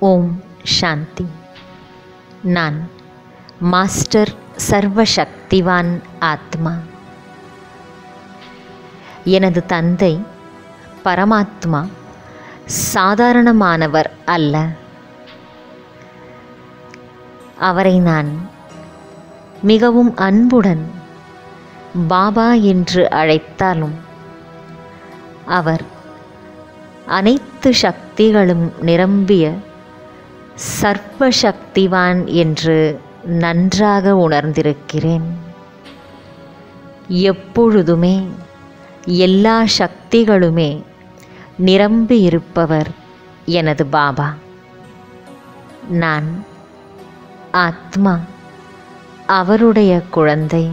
ஓம் சாந்தி நான் மாஸ்டர் சர்வசக்திவான் ஆத்மா எனது தந்தை பரமாத்மா சாதாரணமானவர் அல்ல அவரை நான் மிகவும் அன்புடன் பாபா என்று அழைத்தாலும் அவர் அனைத்து சக்திகளும் நிரம்பிய சர்வ சக்திவான் என்று நன்றாக உணர்ந்திருக்கிறேன் எப்பொழுதுமே எல்லா சக்திகளுமே நிரம்பி இருப்பவர் எனது பாபா நான் ஆத்மா அவருடைய குழந்தை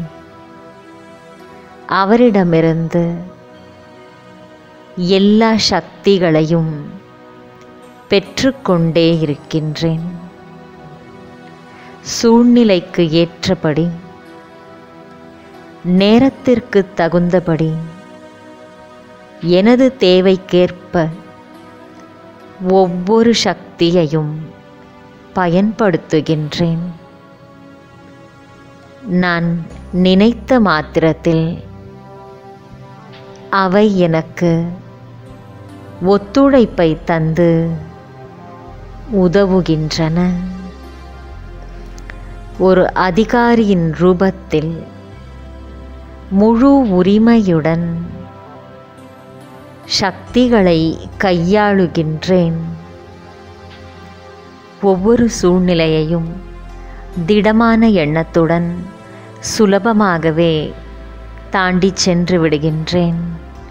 அவரிடமிருந்து எல்லா சக்திகளையும் பெற்றுக்கொண்டே இருக்கின்றேன் சூழ்நிலைக்கு ஏற்றபடி நேரத்திற்கு தகுந்தபடி எனது தேவைக்கேற்ப ஒவ்வொரு சக்தியையும் பயன்படுத்துகின்றேன் நான் நினைத்த மாத்திரத்தில் அவை எனக்கு ஒத்துழைப்பை தந்து உதவுகின்றன ஒரு அதிகாரியின் ரூபத்தில் முழு உரிமையுடன் சக்திகளை கையாளுகின்றேன் ஒவ்வொரு சூழ்நிலையையும் திடமான எண்ணத்துடன் சுலபமாகவே தாண்டி சென்று விடுகின்றேன்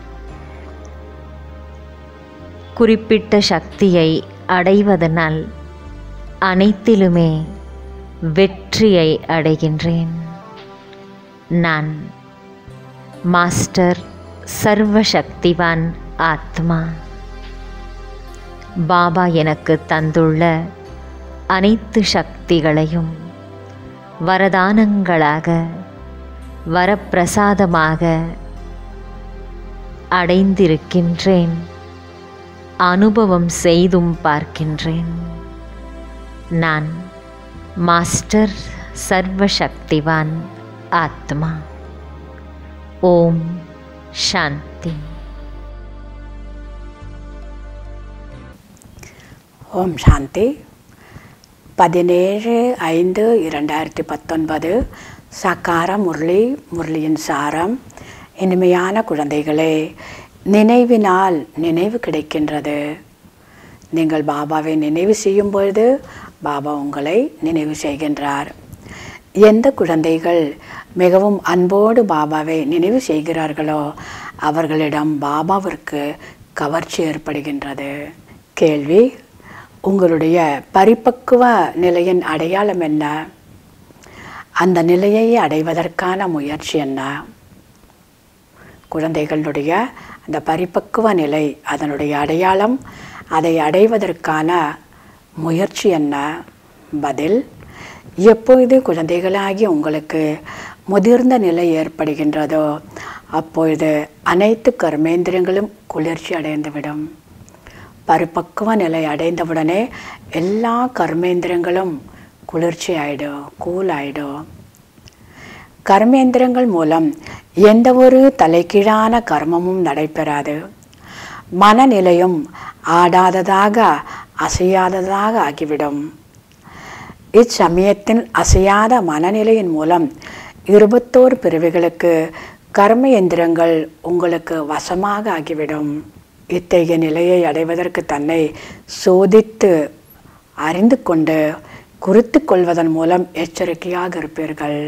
குறிப்பிட்ட சக்தியை அடைவதனால் அனைத்திலுமே வெற்றியை அடைகின்றேன் நான் மாஸ்டர் சர்வசக்திவான் ஆத்மா பாபா எனக்கு தந்துள்ள அனைத்து சக்திகளையும் வரதானங்களாக வரப்பிரசாதமாக அடைந்திருக்கின்றேன் அனுபவம் செய்தும் பார்க்கின்றேன் நான் மாஸ்டர் சர்வசக்திவான் ஆத்மா ஓம் சாந்தி ஓம் சாந்தி பதினேழு ஐந்து இரண்டாயிரத்தி பத்தொன்பது சக்கார முரளி முரளியின் சாரம் இனிமையான குழந்தைகளே நினைவினால் நினைவு கிடைக்கின்றது நீங்கள் பாபாவை நினைவு செய்யும் பொழுது பாபா உங்களை நினைவு செய்கின்றார் எந்த குழந்தைகள் மிகவும் அன்போடு பாபாவை நினைவு செய்கிறார்களோ அவர்களிடம் பாபாவிற்கு கவர்ச்சி ஏற்படுகின்றது கேள்வி உங்களுடைய பரிபக்குவ நிலையின் அடையாளம் என்ன அந்த நிலையை அடைவதற்கான முயற்சி என்ன குழந்தைகளுடைய அந்த பரிபக்குவ நிலை அதனுடைய அடையாளம் அதை அடைவதற்கான முயற்சி என்ன பதில் எப்பொழுது குழந்தைகளாகி உங்களுக்கு முதிர்ந்த நிலை ஏற்படுகின்றதோ அப்பொழுது அனைத்து கர்மேந்திரங்களும் குளிர்ச்சி அடைந்துவிடும் பரிபக்குவ நிலை அடைந்தவுடனே எல்லா கர்மேந்திரங்களும் குளிர்ச்சி ஆயிடும் கூல் ஆயிடும் கர்மேந்திரங்கள் மூலம் எந்த ஒரு தலைகீழான கர்மமும் நடைபெறாது மனநிலையும் ஆடாததாக அசையாததாக ஆகிவிடும் இச்சமயத்தில் அசையாத மனநிலையின் மூலம் இருபத்தோரு பிரிவுகளுக்கு கர்ம எந்திரங்கள் உங்களுக்கு வசமாக ஆகிவிடும் இத்தகைய நிலையை அடைவதற்கு தன்னை சோதித்து அறிந்து கொண்டு குறித்து கொள்வதன் மூலம் எச்சரிக்கையாக இருப்பீர்கள்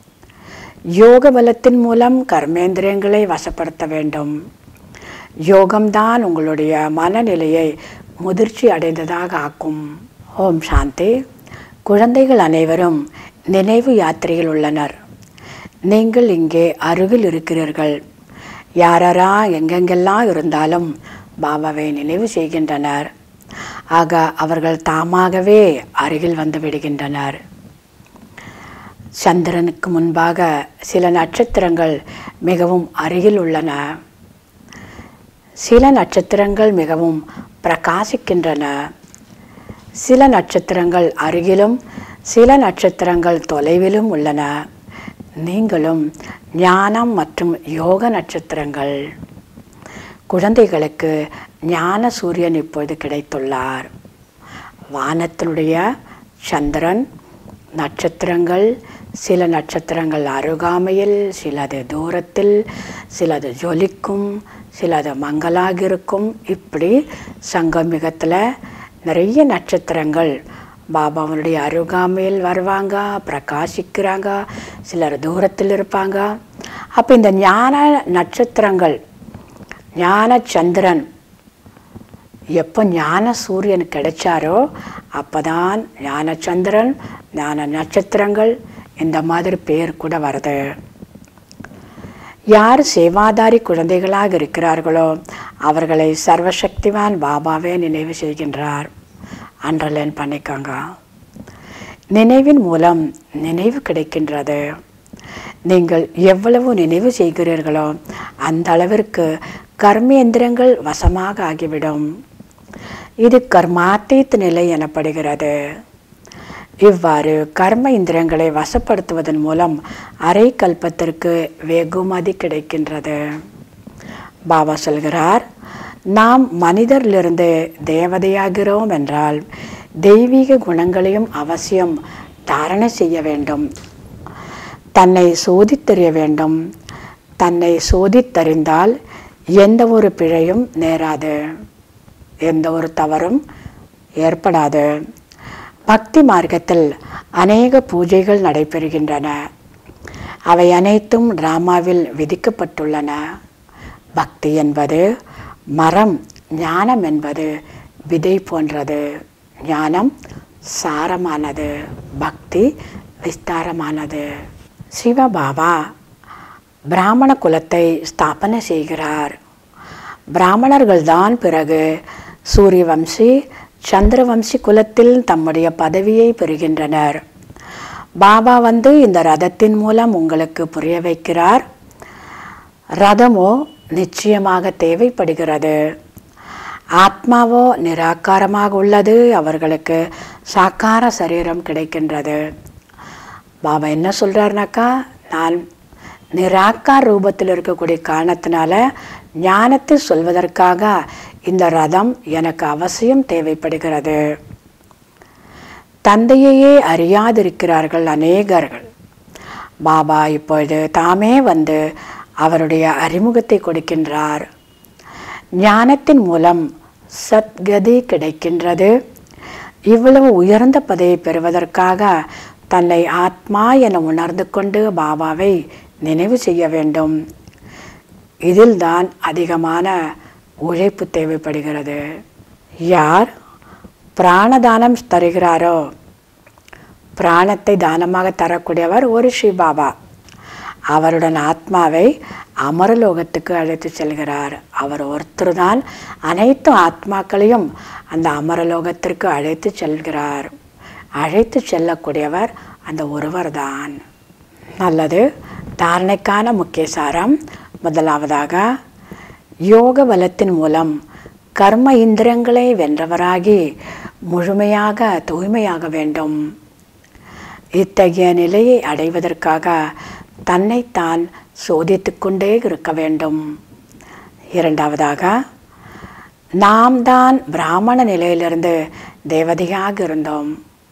யோக பலத்தின் மூலம் கர்மேந்திரியங்களை வசப்படுத்த வேண்டும் யோகம்தான் உங்களுடைய மனநிலையை முதிர்ச்சி அடைந்ததாக ஆக்கும் ஓம் சாந்தி குழந்தைகள் அனைவரும் நினைவு யாத்திரையில் உள்ளனர் நீங்கள் இங்கே அருகில் இருக்கிறீர்கள் யாரா எங்கெங்கெல்லாம் இருந்தாலும் பாபாவை நினைவு செய்கின்றனர் ஆக அவர்கள் தாமாகவே அருகில் வந்து விடுகின்றனர் சந்திரனுக்கு முன்பாக சில நட்சத்திரங்கள் மிகவும் அருகில் உள்ளன சில நட்சத்திரங்கள் மிகவும் பிரகாசிக்கின்றன சில நட்சத்திரங்கள் அருகிலும் சில நட்சத்திரங்கள் தொலைவிலும் உள்ளன நீங்களும் ஞானம் மற்றும் யோக நட்சத்திரங்கள் குழந்தைகளுக்கு ஞான சூரியன் இப்பொழுது கிடைத்துள்ளார் வானத்தினுடைய சந்திரன் நட்சத்திரங்கள் சில நட்சத்திரங்கள் அருகாமையில் சிலது தூரத்தில் சிலது ஜொலிக்கும் சிலது மங்கலாக இருக்கும் இப்படி சங்கமிகத்தில் நிறைய நட்சத்திரங்கள் பாபாவனுடைய அருகாமையில் வருவாங்க பிரகாசிக்கிறாங்க சிலர் தூரத்தில் இருப்பாங்க அப்போ இந்த ஞான நட்சத்திரங்கள் ஞான சந்திரன் எப்போ ஞான சூரியன் கிடைச்சாரோ அப்பதான் ஞான சந்திரன் ஞான நட்சத்திரங்கள் இந்த மாதிரி பேர் கூட வருது யார் சேவாதாரி குழந்தைகளாக இருக்கிறார்களோ அவர்களை சர்வசக்திவான் பாபாவே நினைவு செய்கின்றார் அண்டர்லைன் பண்ணிக்கோங்க நினைவின் மூலம் நினைவு கிடைக்கின்றது நீங்கள் எவ்வளவு நினைவு செய்கிறீர்களோ அந்த அளவிற்கு கர்மேந்திரங்கள் வசமாக ஆகிவிடும் இது கர்மாத்தீத் நிலை எனப்படுகிறது இவ்வாறு கர்ம இந்திரங்களை வசப்படுத்துவதன் மூலம் அரை கல்பத்திற்கு வெகுமதி கிடைக்கின்றது பாபா சொல்கிறார் நாம் மனிதரிலிருந்து தேவதையாகிறோம் என்றால் தெய்வீக குணங்களையும் அவசியம் தாரணை செய்ய வேண்டும் தன்னை சோதித்தறிய வேண்டும் தன்னை சோதித்தறிந்தால் எந்த ஒரு பிழையும் நேராது எந்த ஒரு தவறும் ஏற்படாது பக்தி மார்க்கத்தில் அநேக பூஜைகள் நடைபெறுகின்றன அவை அனைத்தும் டிராமாவில் விதிக்கப்பட்டுள்ளன பக்தி என்பது மரம் ஞானம் என்பது விதை போன்றது ஞானம் சாரமானது பக்தி விஸ்தாரமானது சிவபாபா பிராமண குலத்தை ஸ்தாபனை செய்கிறார் பிராமணர்கள்தான் பிறகு சூரியவம்சி சந்திரவம்சி குலத்தில் தம்முடைய பதவியை பெறுகின்றனர் பாபா வந்து இந்த ரதத்தின் மூலம் உங்களுக்கு புரிய வைக்கிறார் ரதமோ நிச்சயமாக தேவைப்படுகிறது ஆத்மாவோ நிராகாரமாக உள்ளது அவர்களுக்கு சாக்கார சரீரம் கிடைக்கின்றது பாபா என்ன சொல்கிறாருனாக்கா நான் நிராக்கார் ரூபத்தில் இருக்கக்கூடிய காரணத்தினால ஞானத்தை சொல்வதற்காக இந்த ரதம் எனக்கு அவசியம் தேவைப்படுகிறது தந்தையையே அறியாதிருக்கிறார்கள் அநேகர்கள் பாபா இப்பொழுது தாமே வந்து அவருடைய அறிமுகத்தை கொடுக்கின்றார் ஞானத்தின் மூலம் சத்கதி கிடைக்கின்றது இவ்வளவு உயர்ந்த பதவியை பெறுவதற்காக தன்னை ஆத்மா என உணர்ந்து கொண்டு பாபாவை நினைவு செய்ய வேண்டும் இதில்தான் அதிகமான உழைப்பு தேவைப்படுகிறது யார் பிராணதானம் தருகிறாரோ பிராணத்தை தானமாக தரக்கூடியவர் ஒரு பாபா அவருடன் ஆத்மாவை அமரலோகத்துக்கு அழைத்து செல்கிறார் அவர் ஒருத்தர் தான் அனைத்து ஆத்மாக்களையும் அந்த அமரலோகத்திற்கு அழைத்து செல்கிறார் அழைத்து செல்லக்கூடியவர் அந்த ஒருவர் தான் நல்லது தாரணைக்கான முக்கிய சாரம் முதலாவதாக யோக பலத்தின் மூலம் கர்ம இந்திரங்களை வென்றவராகி முழுமையாக தூய்மையாக வேண்டும் இத்தகைய நிலையை அடைவதற்காக தன்னைத்தான் சோதித்து கொண்டே இருக்க வேண்டும் இரண்டாவதாக நாம் தான் பிராமண நிலையிலிருந்து தேவதையாக இருந்தோம்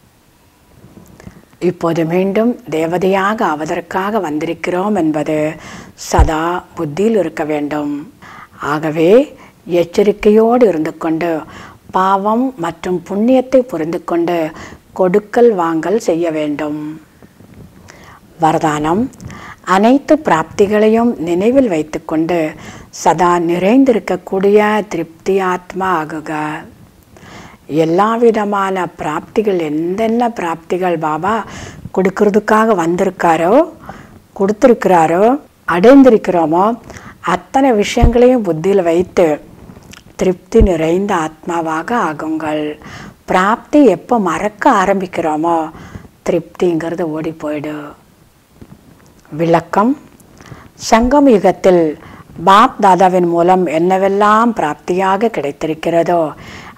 இப்போது மீண்டும் தேவதையாக ஆவதற்காக வந்திருக்கிறோம் என்பது சதா புத்தியில் இருக்க வேண்டும் ஆகவே எச்சரிக்கையோடு இருந்து கொண்டு பாவம் மற்றும் புண்ணியத்தை புரிந்து கொண்டு கொடுக்கல் வாங்கல் செய்ய வேண்டும் வரதானம் அனைத்து பிராப்திகளையும் நினைவில் வைத்துக்கொண்டு சதா நிறைந்திருக்கக்கூடிய திருப்தி ஆத்மா ஆகுக எல்லா விதமான பிராப்திகள் எந்தென்ன பிராப்திகள் பாபா கொடுக்கறதுக்காக வந்திருக்காரோ கொடுத்துருக்கிறாரோ அடைந்திருக்கிறோமோ அத்தனை விஷயங்களையும் புத்தியில் வைத்து திருப்தி நிறைந்த ஆத்மாவாக ஆகுங்கள் பிராப்தி எப்போ மறக்க ஆரம்பிக்கிறோமோ திருப்திங்கிறது ஓடி போயிடு விளக்கம் சங்கம் யுகத்தில் பாப் தாதாவின் மூலம் என்னவெல்லாம் பிராப்தியாக கிடைத்திருக்கிறதோ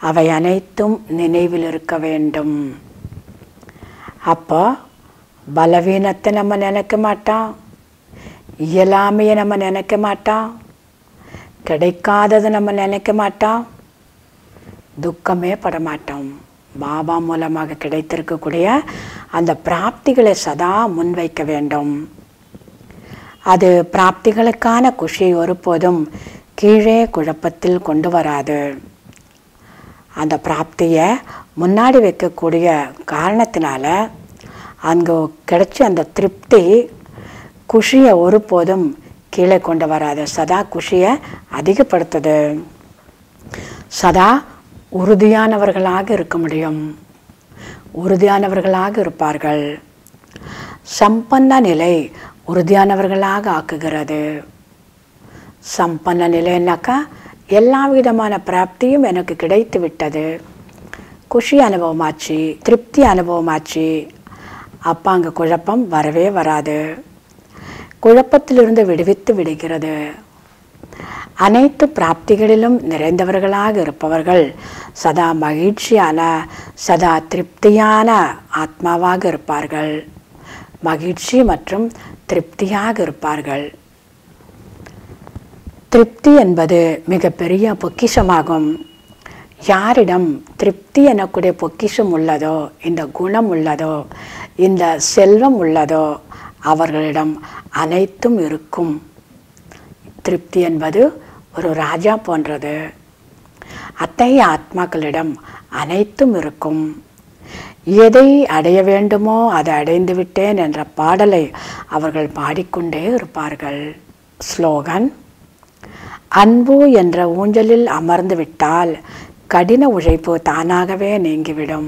அவை அனைத்தும் நினைவில் இருக்க வேண்டும் அப்போ பலவீனத்தை நம்ம நினைக்க மாட்டோம் இயலாமையை நம்ம நினைக்க மாட்டோம் கிடைக்காததை நம்ம நினைக்க மாட்டோம் துக்கமே பட மாட்டோம் பாபா மூலமாக கிடைத்திருக்கக்கூடிய அந்த பிராப்திகளை சதா முன்வைக்க வேண்டும் அது பிராப்திகளுக்கான குஷியை ஒருபோதும் கீழே குழப்பத்தில் கொண்டு வராது அந்த பிராப்தியை முன்னாடி வைக்கக்கூடிய காரணத்தினால அங்கே கிடைச்ச அந்த திருப்தி குஷியை ஒருபோதும் கீழே கொண்டு வராது சதா குஷியை அதிகப்படுத்துது சதா உறுதியானவர்களாக இருக்க முடியும் உறுதியானவர்களாக இருப்பார்கள் சம்பன்ன நிலை உறுதியானவர்களாக ஆக்குகிறது சம்பன்ன நிலைன்னாக்கா எல்லா விதமான பிராப்தியும் எனக்கு கிடைத்து விட்டது குஷி அனுபவமாச்சு திருப்தி அனுபவமாச்சு அப்போ அங்கே குழப்பம் வரவே வராது குழப்பத்திலிருந்து விடுவித்து விடுகிறது அனைத்து பிராப்திகளிலும் நிறைந்தவர்களாக இருப்பவர்கள் சதா மகிழ்ச்சியான சதா திருப்தியான ஆத்மாவாக இருப்பார்கள் மகிழ்ச்சி மற்றும் திருப்தியாக இருப்பார்கள் திருப்தி என்பது மிகப்பெரிய பொக்கிஷமாகும் யாரிடம் திருப்தி எனக்கூடிய பொக்கிஷம் உள்ளதோ இந்த குணம் உள்ளதோ இந்த செல்வம் உள்ளதோ அவர்களிடம் அனைத்தும் இருக்கும் திருப்தி என்பது ஒரு ராஜா போன்றது அத்தகைய ஆத்மாக்களிடம் அனைத்தும் இருக்கும் எதை அடைய வேண்டுமோ அதை அடைந்து விட்டேன் என்ற பாடலை அவர்கள் பாடிக்கொண்டே இருப்பார்கள் ஸ்லோகன் அன்பு என்ற ஊஞ்சலில் அமர்ந்து விட்டால் கடின உழைப்பு தானாகவே நீங்கிவிடும்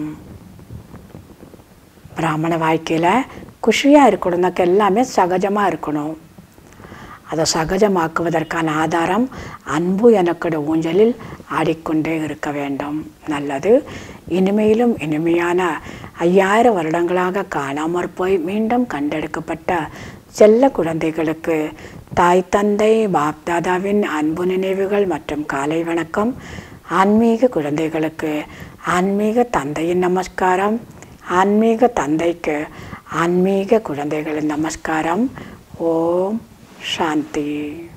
பிராமண வாழ்க்கையில் குஷியாக இருக்கணும்னாக்க எல்லாமே சகஜமாக இருக்கணும் அதை சகஜமாக்குவதற்கான ஆதாரம் அன்பு எனக்கோட ஊஞ்சலில் ஆடிக்கொண்டே இருக்க வேண்டும் நல்லது இனிமையிலும் இனிமையான ஐயாயிரம் வருடங்களாக காணாமற் போய் மீண்டும் கண்டெடுக்கப்பட்ட செல்ல குழந்தைகளுக்கு தாய் தந்தை பாப்தாதாவின் அன்பு நினைவுகள் மற்றும் காலை வணக்கம் ஆன்மீக குழந்தைகளுக்கு ஆன்மீக தந்தையின் நமஸ்காரம் ஆன்மீக தந்தைக்கு ஆன்மீக குழந்தைகளின் நமஸ்காரம் ஓம் சாந்தி